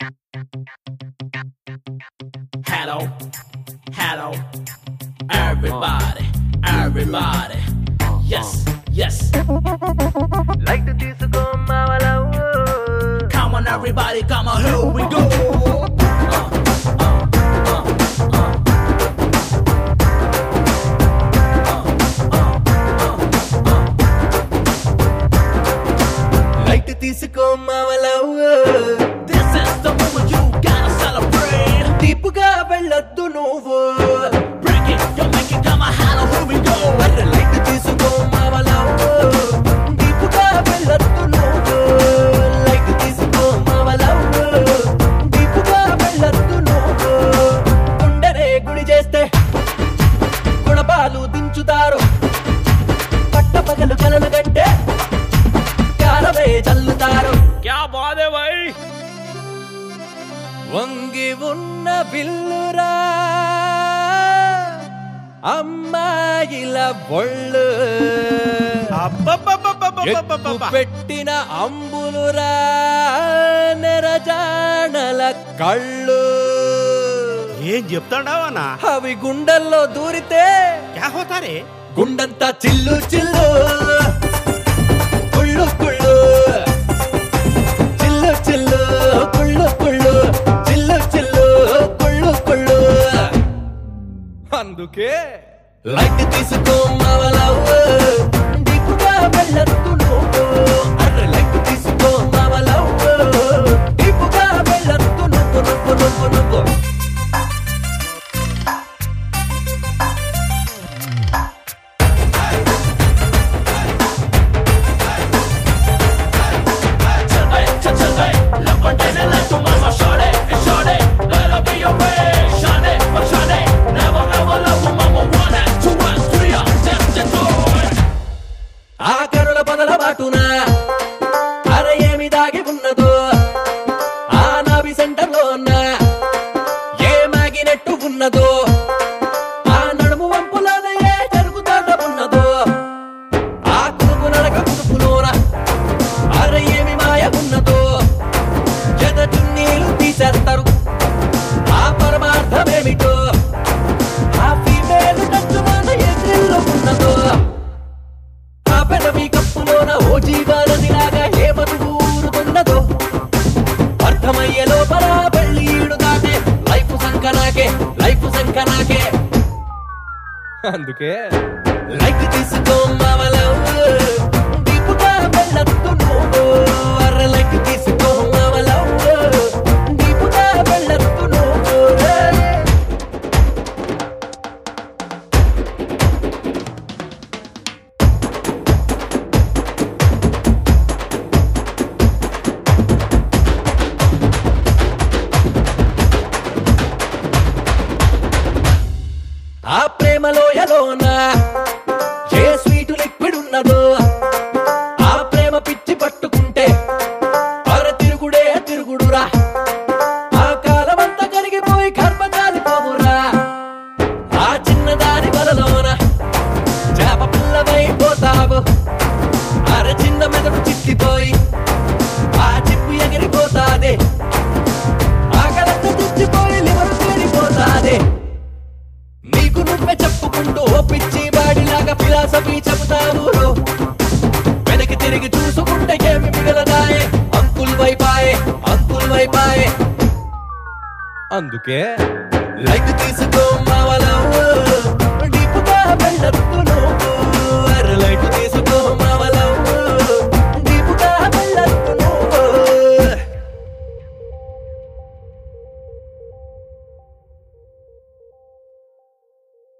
Hello, hello, everybody, everybody. Yes, yes. Light తీసుకో మావలవు Come on, everybody, come on, here we go. Light తీసుకో మావలవు This is the moment you gotta celebrate. దీపుగా వెళ్ళొద్దు నువ్వు Break it, you make it, come on, hello, here we go. అరే light తీసుకో మావలవు దీపుగా వెళ్ళొద్దు నువ్వు లైట్ తీసుకో మావలవు దీపుగా వెళ్ళొద్దు నువ్వు గుండెనే గుడి చేస్తే గుణపాలు దించుతారు పట్టపగలు కలలు కంటే కాలమే చల్లుతారు क्या बात है भाई వంగి ఉన్న బిల్లురా అమ్మాయిల ఒళ్ళు ఎక్కు పెట్టిన అంబులురా నెరజానల కళ్ళు ఏం చెప్తాడావనా అవి గుండెల్లో దూరితే క్యా హోతా రే గుండంతా చిల్లు చిల్లు కుళ్ళు కుళ్ళు చిల్లు చిల్లు కుళ్ళు కుళ్ళు చిల్లు చిల్లు కుళ్ళు కుళ్ళు అందుకే లైట్ తీసుకో మావలవు డీపుగా వెళ్ళొద్దు నువ్వు అర్రె లైట్ తీసుకో మావలవు డీపుగా వెళ్ళొద్దు నువ్వు నువ్వు నువ్వు నువ్వు Today, today, look what they like to mama, shorty, shorty. Let her be your way, shorty, but shorty. Never, ever love you, mama. One and two and three, I'm tempted to. ఆ కరుణ పొదల బాటున అర ఏమి దాగి ఉన్నదో ఆ నాభి సెంటర్లో ఉన్న ఏ మాగినట్టు ఉన్నదో ఆ నడుము వంపులోన ఏ జరుగుతాడ ఉన్నదో ఆ కురుపు నడక కురుపులోన అర ఏమి మాయ ఉన్నదో జత చున్నీలు తీసేస్తారు ఆ పరమార్థమేమిటో ఆ ఫీమేలు టచ్చులోన ఏ థ్రిల్లు ఉన్నదో ఆ పెదవి కప్పులోన ఓ జీవానదిలాగా ఏ మనుగు ఊరుతున్నదో అర్థమయ్యే లోపల పెళ్లి ఈడు దాటే లైఫ్ సంకనాకే లైఫ్ సంకనాకే అందుకే లైట్ తీసుకో మావలవు దీపుగా వెళ్ళొద్దు నువ్వు అర్ర లైట్ తీసుకో మావలవు దీపుగా వెళ్ళొద్దు నువ్వు రే. ఆ ప్రేమలో ఎలోన ఏ స్వీటు లిక్విడ్ ఉన్నదో ఆ ప్రేమ పిచ్చి పట్టుకుంటే పర తిరుగుడే తిరుగుడురా ఆ కాలమంతా కరిగిపోయి కర్మ కాలిపోవురా ఆ చిన్నదాని వలలోన చేప పిల్లవైపోతావు అర చిన్న మెదడు చిక్కిపోయి ఆ చిప్పు ఎగిరిపోతాదే ఆకలంతా చిచ్చిపోయి లివరు తేలిపోతాదే నీకు నువ్వే చెప్పుకుంటూ ఓ పిచ్చి వాడిలాగా ఫిలాసఫీ చెబుతావు రో. వెనక్కి తిరిగి చూసుకుంటే ఏమి మిగలదాయే అంకుల్ వైపాయే అంకుల్ వైపాయే అందుకే లైట్ తీసుకో మావలవు